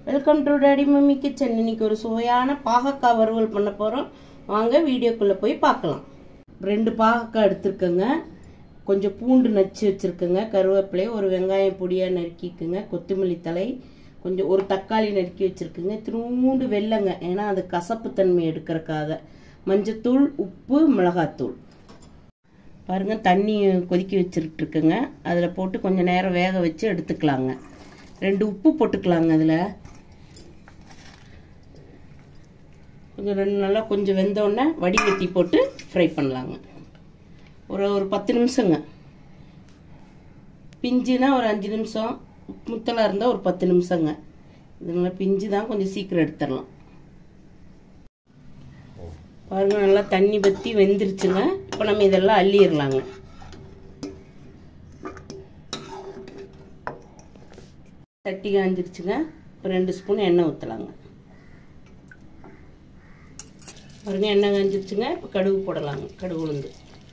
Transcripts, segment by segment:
welcome to daddy mummy kitchen இன்னைக்கு ஒரு சுவையான பாகக்காய் வறுவல் பண்ண போகிறோம் வாங்க வீடியோக்குள்ளே போய் பார்க்கலாம் ரெண்டு பாகக்காய் எடுத்துருக்கேங்க கொஞ்சம் பூண்டு நச்சு வச்சுருக்கேங்க கருவேப்பிலை ஒரு வெங்காயம் பொடியாக நறுக்கிக்குங்க கொத்தமல்லி தலை கொஞ்சம் ஒரு தக்காளி நறுக்கி வச்சுருக்குங்க திரும்பூண்டு வெல்லைங்க ஏன்னா அது கசப்பு தன்மை எடுக்கிறக்காக மஞ்சத்தூள் உப்பு மிளகாத்தூள் பாருங்கள் தண்ணி கொதிக்க வச்சுட்டு இருக்குங்க அதில் போட்டு கொஞ்சம் நேரம் வேக வச்சு எடுத்துக்கலாங்க ரெண்டு உப்பு போட்டுக்கலாங்க அதில் கொஞ்சம் ரெண்டு நல்லா கொஞ்சம் வெந்தோடனே வடிகட்டி போட்டு ஃப்ரை பண்ணலாங்க ஒரு ஒரு பத்து நிமிஷங்க பிஞ்சுனா ஒரு அஞ்சு நிமிஷம் முத்தலாக இருந்தால் ஒரு பத்து நிமிஷங்க இதனால பிஞ்சு தான் கொஞ்சம் சீக்கிரம் எடுத்துடலாம் பாருங்க நல்லா தண்ணி பற்றி வெந்துருச்சுங்க இப்போ நம்ம இதெல்லாம் அள்ளிடலாங்க தட்டி காஞ்சிருச்சுங்க இப்போ ரெண்டு ஸ்பூன் எண்ணெய் ஊற்றலாங்க பாருங்க எண்ணெய் காஞ்சிருச்சுங்க இப்போ கடுகு போடலாங்க கடுகு உளுந்து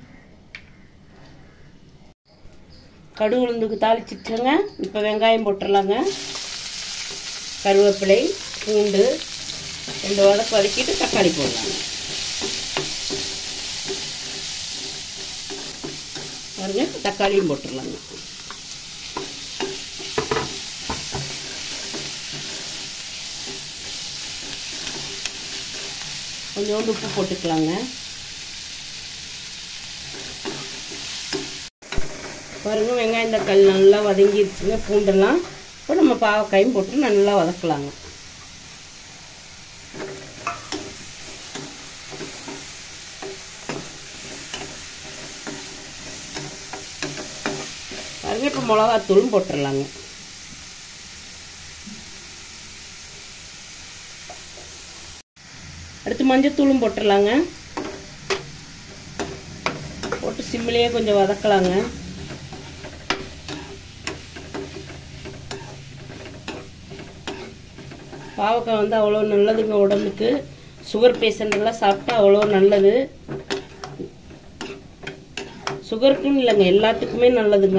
கடுகு உளுந்துக்கு தாளிச்சிட்டுங்க இப்போ வெங்காயம் போட்டுடலாங்க கருவேப்பிலை பூண்டு ரெண்டு வதக்கு வதக்கிட்டு தக்காளி போடலாங்க பாருங்க தக்காளியும் போட்டுடலாங்க கொஞ்சோண்டு உப்பு போட்டுக்கலாங்க பாருங்க வெங்காயம் தக்காளி நல்லா வதங்கிருச்சுங்க பூண்டெல்லாம் இப்போ நம்ம பாவக்காயும் போட்டு நல்லா வதக்கலாங்க பாருங்க இப்போ மிளகாத்தூளும் போட்டுடலாங்க அடுத்து மஞ்சத்தூளும் போட்டுடலாங்க போட்டு சிம்மிலேயே கொஞ்சம் வதக்கலாங்க பாவக்காய் வந்து அவ்வளோ நல்லதுங்க உடம்புக்கு சுகர் பேஷண்ட்லாம் சாப்பிட்டா அவ்வளோ நல்லது சுகருக்குன்னு இல்லைங்க எல்லாத்துக்குமே நல்லதுங்க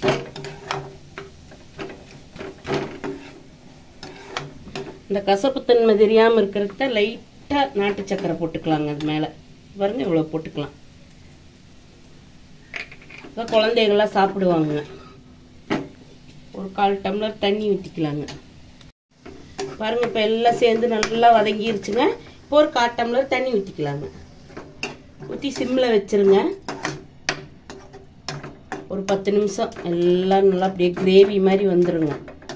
இந்த கசப்புத்தன்மை தெரியாமல் இருக்கிறத லைட்டாக நாட்டு சக்கரை போட்டுக்கலாங்க அது மேலே பாருங்க இவ்வளோ போட்டுக்கலாம் இப்போ குழந்தைகள்லாம் சாப்பிடுவாங்க ஒரு கால் டம்ளர் தண்ணி ஊற்றிக்கலாங்க பாருங்க இப்போ எல்லாம் சேர்ந்து நல்லா வதங்கிருச்சுங்க இப்போ ஒரு கால் டம்ளர் தண்ணி ஊற்றிக்கலாங்க ஊற்றி சிம்மில் வச்சுருங்க ஒரு பத்து நிமிஷம் எல்லாம் நல்லா அப்படியே கிரேவி மாதிரி வந்துருங்க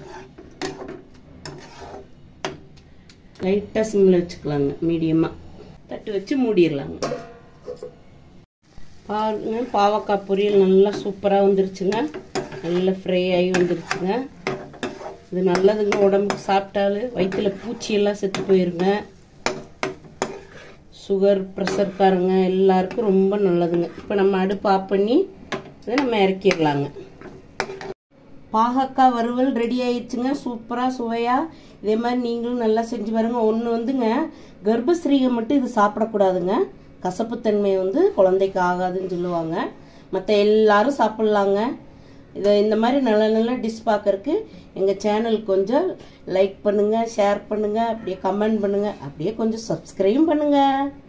லைட்டாக சிம்மில் வச்சுக்கலாங்க மீடியமாக தட்டு வச்சு மூடிடலாங்க பாருங்க பாவக்காய் பொரியல் நல்லா சூப்பராக வந்துருச்சுங்க நல்லா ஃப்ரை ஆகி வந்துருச்சுங்க இது நல்லதுங்க உடம்புக்கு சாப்பிட்டாலும் வயிற்றுல பூச்சியெல்லாம் செத்து போயிருங்க சுகர் ப்ரெஷர்காரங்க எல்லாருக்கும் ரொம்ப நல்லதுங்க இப்போ நம்ம அடுப்பு ஆஃப் பண்ணி இதை நம்ம இறக்கிடலாங்க பாகக்காய் வறுவல் ரெடி ஆயிடுச்சுங்க சூப்பராக சுவையாக இதே மாதிரி நீங்களும் நல்லா செஞ்சு பாருங்க ஒன்று வந்துங்க கர்ப்பஸ்ரீக மட்டும் இது சாப்பிடக்கூடாதுங்க கசப்புத்தன்மை வந்து குழந்தைக்கு ஆகாதுன்னு சொல்லுவாங்க மற்ற எல்லாரும் சாப்பிட்லாங்க இதை இந்த மாதிரி நல்ல நல்ல டிஷ் பார்க்கறக்கு எங்கள் சேனல் கொஞ்சம் லைக் பண்ணுங்கள் ஷேர் பண்ணுங்கள் அப்படியே கமெண்ட் பண்ணுங்கள் அப்படியே கொஞ்சம் சப்ஸ்கிரைப் பண்ணுங்கள்